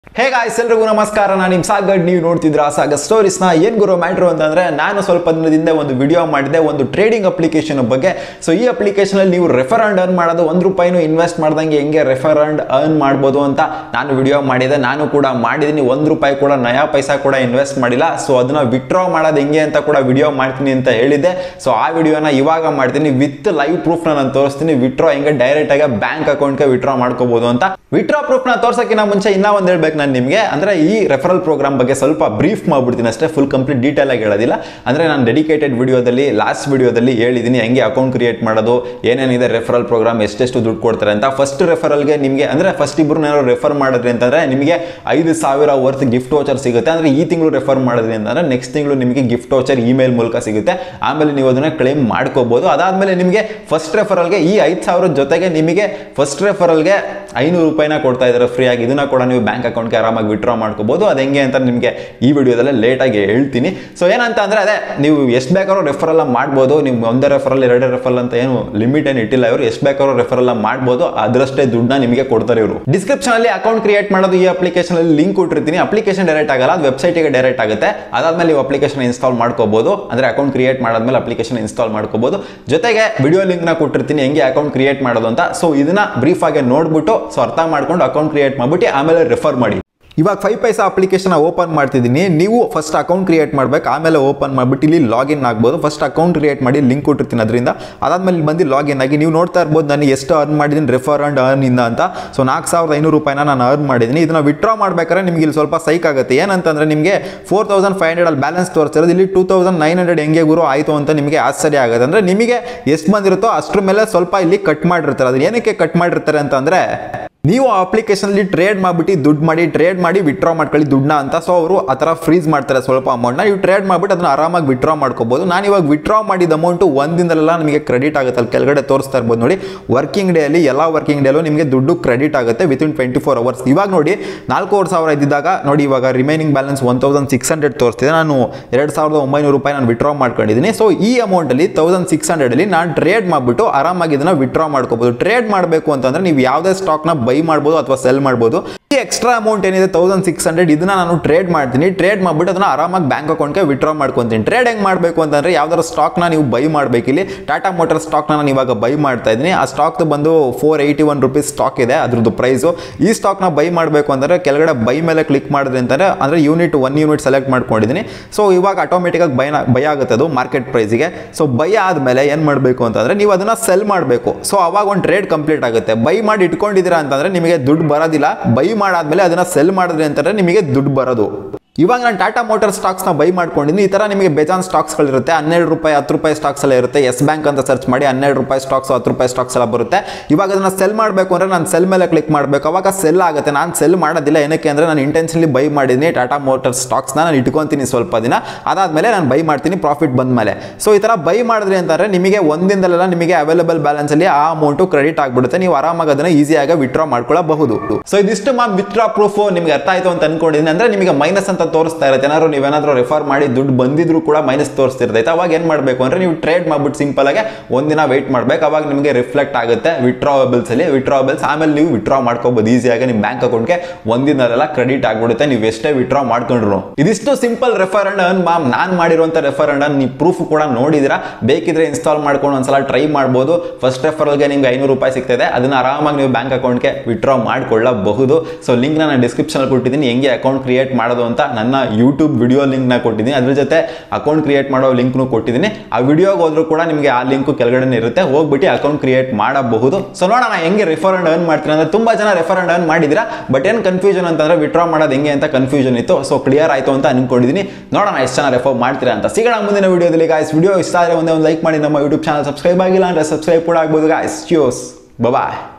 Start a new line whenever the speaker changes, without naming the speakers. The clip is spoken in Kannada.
ಹೇ ಗಾಯ್ಸ್ ಎಲ್ರಿಗೂ ನಮಸ್ಕಾರ ನಾನು ನಿಮ್ ಸಾಗರ್ ನೀವು ನೋಡ್ತಿದ್ರ ಸಾಗ ಸ್ಟೋರೀಸ್ನ ಏನ್ ಗುರು ಮ್ಯಾಟ್ರು ಅಂತಂದ್ರೆ ನಾನು ಸ್ವಲ್ಪ ದಿನದಿಂದ ಒಂದು ವಿಡಿಯೋ ಮಾಡಿದೆ ಒಂದು ಟ್ರೇಡಿಂಗ್ ಅಪ್ಲಿಕೇಶನ್ ಬಗ್ಗೆ ಸೊ ಈ ಅಪ್ಲಿಕೇಶನ್ ಅಲ್ಲಿ ನೀವು ರೆಫರ್ ಅಂಡ್ ಅರ್ನ್ ಮಾಡೋದು ಒಂದು ರೂಪಾಯಿನೂ ಇನ್ವೆಸ್ಟ್ ಮಾಡ್ದಂಗೆ ಹೆಂಗೆ ರೆಫರ್ ಅಂಡ್ ಅರ್ನ್ ಮಾಡ್ಬೋದು ಅಂತ ನಾನು ವಿಡಿಯೋ ಮಾಡಿದೆ ನಾನು ಕೂಡ ಮಾಡಿದ್ದೀನಿ ಒಂದು ರೂಪಾಯಿ ಕೂಡ ನಯಾ ಪೈಸಾ ಕೂಡ ಇನ್ವೆಸ್ಟ್ ಮಾಡಿಲ್ಲ ಸೊ ಅದನ್ನ ವಿತ್ಡ್ರಾ ಮಾಡೋದು ಹೆಂಗೆ ಅಂತ ಕೂಡ ವಿಡಿಯೋ ಮಾಡ್ತೀನಿ ಅಂತ ಹೇಳಿದ್ದೆ ಸೊ ಆ ವಿಡಿಯೋನ ಇವಾಗ ಮಾಡ್ತೀನಿ ವಿತ್ ಲೈವ್ ಪ್ರೂಫ್ ನಾನು ತೋರಿಸ್ತೀನಿ ವಿತ್ಡ್ರಾ ಹೆಂಗೆ ಡೈರೆಕ್ಟ್ ಆಗಿ ಬ್ಯಾಂಕ್ ಅಕೌಂಟ್ಗೆ ವಿತ್ಡ್ರಾ ಮಾಡ್ಕೋಬಹುದು ಅಂತ ವಿತ್ಡ್ರಾ ಪ್ರೂಫ್ ನ ತೋರ್ಸಕ್ಕಿಂತ ಮುಂಚೆ ಇನ್ನ ಒಂದ್ ಹೇಳ್ಬೇಕು ನಾನು ನಿಮಗೆ ಅಂದ್ರೆ ಈ ರೆಫರಲ್ ಪ್ರೋಗ್ರಾಮ್ ಬಗ್ಗೆ ಸ್ವಲ್ಪ ಬ್ರೀಫ್ ಮಾಡ್ಬಿಡ್ತೀನಿ ಅಷ್ಟೇ ಫುಲ್ ಕಂಪ್ಲೀಟ್ ಡೀಟೇಲ್ ಆಗಿ ಹೇಳೋದಿಲ್ಲ ಅಂದ್ರೆ ನಾನು ಡೆಡಿಕೇಟೆಡ್ ವಿಡಿಯೋದಲ್ಲಿ ಲಾಸ್ಟ್ ವಿಡಿಯೋದಲ್ಲಿ ಹೇಳಿದ್ದೀನಿ ಹೆಂಗೆ ಅಕೌಂಟ್ ಕ್ರಿಯೇಟ್ ಮಾಡೋದು ಏನೇನಿದೆ ರೆಫರಲ್ ಪ್ರೋಗ್ರಾಮ್ ಎಷ್ಟೆಷ್ಟು ದುಡ್ಡು ಕೊಡ್ತಾರೆ ಅಂತ ಫಸ್ಟ್ ರೆಫರಲ್ಗೆ ನಿಮಗೆ ಅಂದ್ರೆ ಫಸ್ಟ್ ಇಬ್ರು ಏನಾದ್ರು ರೆಫರ್ ಮಾಡಿದ್ರಿ ಅಂತಂದ್ರೆ ನಿಮಗೆ ಐದು ಸಾವಿರ ವರ್ತ್ ಗಿಫ್ಟ್ ವೋಚರ್ ಸಿಗುತ್ತೆ ಅಂದ್ರೆ ಈ ತಿಂಗಳು ರೆಫರ್ ಮಾಡಿದ್ರಿ ಅಂತಂದ್ರೆ ನೆಕ್ಸ್ಟ್ ತಿಂಗಳು ನಿಮಗೆ ಗಿಫ್ಟ್ ವೋಚರ್ ಇಮೇಲ್ ಮೂಲಕ ಸಿಗುತ್ತೆ ಆಮೇಲೆ ನೀವು ಅದನ್ನ ಕ್ಲೇಮ್ ಮಾಡ್ಕೋಬಹುದು ಅದಾದ್ಮೇಲೆ ನಿಮಗೆ ಫಸ್ಟ್ ರೆಫರಲ್ಗೆ ಈ ಐದು ಸಾವಿರದ ಜೊತೆಗೆ ನಿಮಗೆ ಫಸ್ಟ್ ರೆಫರಲ್ಗೆ ಐನೂರು ರೂಪಾಯಿನ ಕೊಡ್ತಾ ಇದ್ದಾರೆ ಫ್ರೀ ಆಗಿ ಇದನ್ನ ಕೂಡ ನೀವು ಬ್ಯಾಂಕ್ ಅಕೌಂಟ್ಗೆ ಆರಾಮಾಗಿ ವಿಡ್ರಾ ಮಾಡ್ಕೋಬಹುದು ಅದು ಹೆಂಗೆ ಅಂತ ನಿಮಗೆ ಈ ವಿಡಿಯೋದಲ್ಲೇ ಲೇಟಾಗಿ ಹೇಳ್ತೀನಿ ಸೊ ಏನಂತ ಅಂದ್ರೆ ಅದೇ ನೀವು ಎಷ್ಟು ಬೇಕಾದ್ರೂ ರೆಫರಲ್ ಮಾಡ್ಬೋದು ನೀವು ಒಂದೇ ರೆಫರಲ್ ಎರಡೇ ರೆಫರಲ್ ಅಂತ ಏನು ಲಿಮಿಟ್ ಏನು ಇಟ್ಟಿಲ್ಲ ಇವರು ಎಷ್ಟು ಬೇಕಾದ್ರೂ ರೆಫರಲ್ ಮಾಡ್ಬೋದು ಅದರಷ್ಟೇ ದುಡ್ಡನ್ನ ನಿಮಗೆ ಕೊಡ್ತಾರೆ ಇವರು ಡಿಸ್ಕ್ರಿಪ್ಷನ್ ಅಲ್ಲಿ ಅಕೌಂಟ್ ಕ್ರಿಯೇಟ್ ಮಾಡೋದು ಈ ಅಪ್ಲಿಕೇಶನ್ ಅಲ್ಲಿ ಲಿಂಕ್ ಕೊಟ್ಟಿರ್ತೀನಿ ಅಪ್ಲಿಕೇಶನ್ ಡೈರೆಕ್ಟ್ ಆಗಲ್ಲ ಅದು ವೆಬ್ಸೈಟ್ಗೆ ಡೈರೆಕ್ಟ್ ಆಗುತ್ತೆ ಅದಾದ್ಮೇಲೆ ನೀವು ಅಪ್ಲಿಕೇಶನ್ ಇನ್ಸ್ಟಾಲ್ ಮಾಡ್ಕೋಬಹುದು ಅಂದ್ರೆ ಅಕೌಂಟ್ ಕ್ರಿಯೇಟ್ ಮಾಡಾದ್ಮೇಲೆ ಅಪ್ಲಿಕೇಶನ್ ಇನ್ಸ್ಟಾಲ್ ಮಾಡ್ಕೋಬಹುದು ಜೊತೆಗೆ ವಿಡಿಯೋ ಲಿಂಕ್ ನ ಕೊಟ್ಟಿರ್ತೀನಿ ಹೆಂಗೆ ಅಕೌಂಟ್ ಕ್ರಿಯೇಟ್ ಮಾಡೋದು ಅಂತ ಸೊ ಇದನ್ನ ಬ್ರೀಫ್ ಆಗಿ ನೋಡ್ಬಿಟ್ಟು ಸೊ ಅರ್ಥ ಮಾಡ್ಕೊಂಡು ಅಕೌಂಟ್ ಕ್ರಿಯೇಟ್ ಮಾಡ್ಬಿಟ್ಟು ಆಮೇಲೆ ರೆಫರ್ ಮಾಡಿ ಇವಾಗ ಫೈವ್ ಪೈಸಾ ಅಪ್ಲಿಕೇಶನ್ ಓಪನ್ ಮಾಡ್ತಿದ್ದೀನಿ ನೀವು ಫಸ್ಟ್ ಅಕೌಂಟ್ ಕ್ರಿಯೇಟ್ ಮಾಡ್ಬೇಕು ಆಮೇಲೆ ಓಪನ್ ಮಾಡ್ಬಿಟ್ಟು ಇಲ್ಲಿ ಲಾಗಿನ್ ಆಗ್ಬೋದು ಫಸ್ಟ್ ಅಕೌಂಟ್ ಕ್ರಿಯೇಟ್ ಮಾಡಿ ಲಿಂಕ್ ಕೊಟ್ಟಿರ್ತೀನಿ ಅದರಿಂದ ಅದಾದ್ಮೇಲೆ ಇಲ್ಲಿ ಬಂದು ಲಾಗಿನ್ ಆಗಿ ನೀವು ನೋಡ್ತಾ ಇರ್ಬೋದು ನಾನು ಎಷ್ಟು ಅರ್ನ್ ಮಾಡಿದ್ದೀನಿ ರೆಫರ್ ಅಂಡ್ ಅರ್ನ್ ಇಂದ ಅಂತ ಸೊ ನಾಲ್ಕು ಸಾವಿರದ ಐನೂರು ರೂಪಾಯಿನ ನಾನು ಅರ್ನ್ ಮಾಡಿದ್ದೀನಿ ಇದನ್ನ ವಿತ್ಡ್ರಾ ಮಾಡ್ಬೇಕಾದ್ರೆ ನಿಮ್ಗೆ ಇಲ್ಲಿ ಸ್ವಲ್ಪ ಸೈಕ್ ಆಗುತ್ತೆ ಏನಂತಂದ್ರೆ ನಿಮಗೆ ಫೋರ್ ತೌಸಂಡ್ ಫೈವ್ ಹಂಡ್ರೆಡ್ ಅಲ್ಲಿ ಬ್ಯಾಲೆನ್ಸ್ ತೋರಿಸಿರೋದು ಇಲ್ಲಿ ಟೂ ತೌಸಂಡ್ ನೈನ್ ಹಂಡ್ರೆಡ್ ಹೆಂಗೆ ಗುರು ಆಯಿತು ಅಂತ ನಿಮಗೆ ಆಶ್ಚರ್ಯ ಆಗುತ್ತೆ ಅಂದ್ರೆ ನಿಮಗೆ ಎಷ್ಟು ಬಂದಿರುತ್ತೋ ಅಷ್ಟ್ರ ಮೇಲೆ ಸ್ವಲ್ಪ ಇಲ್ಲಿ ಕಟ್ ಮಾಡಿರ್ತಾರೆ ಅದು ಏನಕ್ಕೆ ಕಟ್ ಮಾಡಿರ್ತಾರೆ ಅಂತಂದ್ರೆ ನೀವು ಆ ಅಪ್ಲಿಕೇಶನಲ್ಲಿ ಟ್ರೇಡ್ ಮಾಡಿಬಿಟ್ಟು ದುಡ್ಡು ಮಾಡಿ ಟ್ರೇಡ್ ಮಾಡಿ ವಿತ್ಡ್ರಾ ಮಾಡ್ಕೊಳ್ಳಿ ದುಡ್ಡನ್ನ ಅಂತ ಸೊ ಅವರು ಆ ಥರ ಫ್ರೀಸ್ ಮಾಡ್ತಾರೆ ಸ್ವಲ್ಪ ಅಮೌಂಟ್ನ ನೀವು ಟ್ರೇಡ್ ಮಾಡಿಬಿಟ್ಟು ಅದನ್ನ ಆರಾಮಾಗಿ ವಿತ್ಡ್ರಾ ಮಾಡ್ಕೋಬೋದು ನಾನು ಇವಾಗ ವಿತ್ಡ್ರಾ ಮಾಡಿದ ಅಮೌಂಟು ಒಂದಿನದಲ್ಲ ನಿಮಗೆ ಕ್ರೆಡಿಟ್ ಆಗುತ್ತೆ ಅಲ್ಲಿ ಕೆಳಗಡೆ ತೋರಿಸ್ತಾ ಇರ್ಬೋದು ನೋಡಿ ವರ್ಕಿಂಗ್ ಡೇ ಅಲ್ಲಿ ಎಲ್ಲ ವರ್ಕಿಂಗ್ ಡೇಲೂ ನಿಮಗೆ ದುಡ್ಡು ಕ್ರೆಡಿಟ್ ಆಗುತ್ತೆ ವಿತಿನ್ ಟ್ವೆಂಟಿ ಫೋರ್ ಅವರ್ಸ್ ಇವಾಗ ನೋಡಿ ನಾಲ್ಕೂವರೆ ಸಾವಿರ ಇದ್ದಿದ್ದಾಗ ನೋಡಿ ಇವಾಗ remaining balance one thousand six hundred ತೋರಿಸ್ತಿದೆ ನಾನು ಎರಡು ಸಾವಿರದ ಒಂಬೈನೂರು ರೂಪಾಯಿ ನಾನು ವಿತ್ಡ್ರಾ ಮಾಡ್ಕೊಂಡಿದ್ದೀನಿ ಸೊ ಈ ಅಮೌಂಟಲ್ಲಿ ತೌಸಂಡ್ ಸಿಕ್ಸ್ ಹಂಡ್ರೆಡಲ್ಲಿ ನಾನು ಟ್ರೇಡ್ ಮಾಡಿಬಿಟ್ಟು ಆರಾಮಾಗಿ ಇದನ್ನ ವಿತ್ಡ್ರಾ ಮಾಡ್ಕೋಬೋದು ಟ್ರೇಡ್ ಮಾಡಬೇಕು ಅಂತಂದ್ರೆ ನೀವು ಯಾವುದೇ ಸ್ಟಾಕ್ನ ಬೈ ಮಾಡ್ಬೋದು ಅಥವಾ ಸೆಲ್ ಮಾಡ್ಬೋದು ಈ ಎಕ್ಸ್ಟ್ರಾ ಅಮೌಂಟ್ ಏನಿದೆ ತೌಸಂಡ್ ಸಿಕ್ಸ್ ಹಂಡ್ರೆಡ್ ಇದನ್ನ ನಾನು ಟ್ರೇಡ್ ಮಾಡ್ತೀನಿ ಟ್ರೇಡ್ ಮಾಡ್ಬಿಟ್ಟು ಅದನ್ನ ಆರಾಮಾಗಿ ಬ್ಯಾಂಕ್ ಅಕೌಂಟ್ಗೆ ವಿತ್ಡ್ರಾ ಮಾಡ್ಕೊತೀನಿ ಟ್ರೇಡ್ ಹೆಂಗ್ ಮಾಡಬೇಕು ಅಂತಂದ್ರೆ ಯಾವ್ದಾದ್ರು ಸ್ಟಾಕ್ನ ನೀವು ಬೈ ಮಾಡಬೇಕು ಇಲ್ಲಿ ಟಾಟಾ ಮೋಟರ್ ಸ್ಟಾಕ್ನ ನಾನು ಇವಾಗ ಬೈ ಮಾಡ್ತಾ ಇದ್ದೀನಿ ಆ ಸ್ಟಾಕ್ ಬಂದು four eighty one rupees stock ಇದೆ ಅದ್ರದ್ದು ಪ್ರೈಸು ಈ ಸ್ಟಾಕ್ನ ಬೈ ಮಾಡಬೇಕು ಅಂದ್ರೆ ಕೆಳಗಡೆ ಬೈ ಮೇಲೆ ಕ್ಲಿಕ್ ಮಾಡಿದ್ರೆ ಅಂತಾರೆ ಅಂದ್ರೆ ಯೂನಿಟ್ ಒನ್ ಯೂನಿಟ್ ಸೆಲೆಕ್ಟ್ ಮಾಡ್ಕೊಂಡಿದ್ದೀನಿ ಸೊ ಇವಾಗ ಆಟೋಮೆಟಿಕ್ ಆಗಿ ಬೈ ಬೈ ಆಗುತ್ತೆ ಅದು ಮಾರ್ಕೆಟ್ ಪ್ರೈಸಿಗೆ ಸೊ ಬೈ ಆದಮೇಲೆ ಏನು ಮಾಡಬೇಕು ಅಂತಂದ್ರೆ ನೀವು ಅದನ್ನ ಸೆಲ್ ಮಾಡಬೇಕು ಸೊ ಅವಾಗ ಒಂದು ಟ್ರೇಡ್ ಕಂಪ್ಲೀಟ್ ಆಗುತ್ತೆ ಬೈ ಮಾಡಿ ಇಟ್ಕೊಂಡಿದ್ದೀರಾ ಅಂತಂದ್ರೆ ನಿಮಗೆ ದುಡ್ಡು ಬರೋದಿಲ್ಲ ಬೈ ಮಾಡಾದ್ಮೇಲೆ ಅದನ್ನ ಸೆಲ್ ಮಾಡಿದ್ರಿ ಅಂತಂದ್ರೆ ನಿಮಗೆ ದುಡ್ಡು ಬರೋದು ಇವಾಗ ನಾನು ಟಾಟಾ ಮೋಟರ್ ಸ್ಟಾಕ್ಸ್ನ ಬೈ ಮಾಡ್ಕೊಂಡಿದ್ದೀನಿ ಈ ಥರ ನಿಮಗೆ ಬೇಜಾನ್ ಸ್ಟಾಕ್ಸ್ಗಳಿರುತ್ತೆ ಹನ್ನೆರಡು ರೂಪಾಯಿ ಹತ್ತು ರೂಪಾಯಿ ಸ್ಟಾಕ್ಸ್ ಎಲ್ಲ ಇರುತ್ತೆ ಎಸ್ ಬ್ಯಾಂಕ್ ಅಂತ ಸರ್ಚ್ ಮಾಡಿ ಹನ್ನೆರಡು ರೂಪಾಯಿ ಸ್ಟಾಕ್ಸ್ ಹತ್ತು ರೂಪಾಯಿ ಸ್ಟಾಕ್ಸ್ ಎಲ್ಲ ಬರುತ್ತೆ ಇವಾಗ ಅದನ್ನ ಸೆಲ್ ಮಾಡಬೇಕು ಅಂದರೆ ನಾನು ಸೆಲ್ ಮೇಲೆ ಕ್ಲಿಕ್ ಮಾಡಬೇಕು ಅವಾಗ ಸೆಲ್ ಆಗುತ್ತೆ ನಾನು ಸೆಲ್ ಮಾಡೋದಿಲ್ಲ ಏನಕ್ಕೆ ಅಂದರೆ ನಾನು ಇಂಟೆನ್ಷನ್ಲಿ ಬೈ ಮಾಡಿದ್ದೀನಿ ಟಾಟಾ ಮೋಟರ್ ಸ್ಟಾಕ್ಸ್ನ ನಾನು ಇಟ್ಕೊತೀನಿ ಸ್ವಲ್ಪ ದಿನ ಅದಾದಮೇಲೆ ನಾನು ಬೈ ಮಾಡ್ತೀನಿ ಪ್ರಾಫಿಟ್ ಬಂದ ಮೇಲೆ ಸೊ ಈ ಥರ ಬೈ ಮಾಡಿದ್ರಿ ಅಂತಂದರೆ ನಿಮಗೆ ಒಂದಿನದಲ್ಲೆಲ್ಲ ನಿಮಗೆ ಅವೈಲೇಬಲ್ ಬ್ಯಾಲೆನ್ಸಲ್ಲಿ ಆ ಅಮೌಂಟು ಕ್ರೆಡಿಟ್ ಆಗಿಬಿಡುತ್ತೆ ನೀವು ಆರಾಮಾಗಿ ಅದನ್ನು ಈಸಿಯಾಗಿ ವಿತ್ಡ್ರಾ ಮಾಡ್ಕೊಳ್ಳಬಹುದು ಸೊ ಇದಿಷ್ಟು ಮಾ ವಿತ್ಡ್ರಾ ಪ್ರೂಫ್ ನಿಮ್ಗೆ ಅರ್ಥ ಆಯಿತು ಅಂತ ಅನ್ಕೊಂಡಿದ್ದೀನಿ ಅಂದರೆ ನಿಮಗೆ ಮೈನಸ್ ಅಂತ ತೋರಿಸ್ತಾ ಇರುತ್ತೆ ಏನಾದ್ರು ನೀವೇನಾದ್ರೂ ರೆಫರ್ ಮಾಡಿ ದುಡ್ಡು ಬಂದಿದ್ರು ಕೂಡ ಮೈನಸ್ ತೋರಿಸ್ತಿರ್ತೈತೆ ಅವಾಗ ಏನು ಮಾಡಬೇಕು ಅಂದರೆ ನೀವು ಟ್ರೇಡ್ ಮಾಡ್ಬಿಟ್ಟು ಸಿಂಪಲ್ ಆಗಿ ಒಂದಿನ ವೆಯ್ಟ್ ಮಾಡ್ಬೇಕು ಅವಾಗ ನಿಮಗೆ ರಿಫ್ಲೆಕ್ಟ್ ಆಗುತ್ತೆ ವಿತ್ಡ್ರಾವಬಲ್ಸ್ ಅಲ್ಲಿ ವಿತ್ಡ್ರಾವಬಲ್ಸ್ ಆಮೇಲೆ ನೀವು ವಿತ್ಡ್ರಾ ಮಾಡ್ಕೋಬಹುದು ಈಸಿಯಾಗಿ ನಿಮ್ಮ ಬ್ಯಾಂಕ್ ಅಕೌಂಟ್ಗೆ ಒಂದಿನದೆಲ್ಲ ಕ್ರೆಡಿಟ್ ಆಗ್ಬಿಡುತ್ತೆ ನೀವು ಎಷ್ಟೇ ವಿತ್ಡ್ರಾ ಮಾಡ್ಕೊಂಡ್ರು ಇದಿಷ್ಟು simple refer and earn ma'am ನಾನು ಮಾಡಿರುವಂಥ ರೆಫರ್ ಅಂಡ್ ಅರ್ನ್ ನೀವು ಪ್ರೂಫ್ ಕೂಡ ನೋಡಿದಿರಾ ಬೇಕಿದ್ರೆ ಇನ್ಸ್ಟಾಲ್ ಮಾಡ್ಕೊಂಡು ಒಂದ್ಸಲ ಟ್ರೈ ಮಾಡ್ಬೋದು ಫಸ್ಟ್ ರೆಫರಲ್ಗೆ ನಿಮ್ಗೆ ಐನೂರು ರೂಪಾಯಿ ಸಿಗ್ತದೆ ಅದನ್ನ ಆರಾಮಾಗಿ ನೀವು ಬ್ಯಾಂಕ್ ಅಕೌಂಟ್ಗೆ ವಿತ್ಡ್ರಾ ಮಾಡ್ಕೊಳ್ಳಬಹುದು ಸೊ ಲಿಂಕ್ ನಾನು ಡಿಸ್ಕ್ರಿಪ್ಷನ್ ಕೊಟ್ಟಿದ್ದೀನಿ ಹೆಂಗೆ ಅಕೌಂಟ್ ಕ್ರಿಯೇಟ್ ಮಾಡೋದು ಅಂತ ನನ್ನ ಯೂಟ್ಯೂಬ್ ವಿಡಿಯೋ ಲಿಂಕ್ ನ ಕೊಟ್ಟಿದ್ದೀನಿ ಅದ್ರ ಜೊತೆ ಅಕೌಂಟ್ ಕ್ರಿಯೇಟ್ ಮಾಡೋ ಲಿಂಕ್ನು ಕೊಟ್ಟಿದ್ದೀನಿ ಆ ವಿಡಿಯೋಗೆ ಹೋದ್ರೂ ಕೂಡ ನಿಮಗೆ ಆ ಲಿಂಕ್ ಕೆಳಗಡೆ ಇರುತ್ತೆ ಹೋಗ್ಬಿಟ್ಟು ಅಕೌಂಟ್ ಕ್ರಿಯೇಟ್ ಮಾಡಬಹುದು ಸೊ ನೋಡೋಣ ಹೆಂಗೆ ರೆಫರ್ ಅಂಡ್ ಅರ್ನ್ ಮಾಡ್ತೀನಿ ಅಂದ್ರೆ ತುಂಬಾ ಜನ ರೆಫರ್ ಅಂಡ್ ಅರ್ನ್ ಮಾಡಿದಿರಾ ಬಟ್ ಏನು ಕನ್ಫ್ಯೂಷನ್ ಅಂತಂದ್ರೆ ವಿತ್ಡ್ರಾ ಮಾಡೋದು ಹೆಂಗೆ ಅಂತ ಕನ್ಫ್ಯೂಷನ್ ಇತ್ತು ಸೊ ಕ್ಲಿಯರ್ ಆಯ್ತು ಅಂತ ಅನ್ಕೊಂಡಿದ್ದೀನಿ ನೋಡೋಣ ಎಷ್ಟು ಜನ ರೆಫರ್ ಮಾಡ್ತೀರಾ ಅಂತ ಸಿಗೋಣ ಮುಂದಿನ ವಿಡಿಯೋದಲ್ಲಿ ಗಾಯ್ಸ್ ವಿಡಿಯೋ ಇಷ್ಟ ಆದರೆ ಒಂದೇ ಒಂದು ಲೈಕ್ ಮಾಡಿ ನಮ್ಮ ಯೂಟ್ಯೂಬ್ ಚಾನಲ್ ಸಬ್ಸ್ಕ್ರೈಬ್ ಆಗಿಲ್ಲ ಅಂದ್ರೆ ಸಬ್ಸ್ಕ್ರೈಬ್ ಕೂಡ ಆಗ್ಬೋದು ಗಾಯ್ಸ್ ಚ್ಯೂಸ್ ಬಾಯ್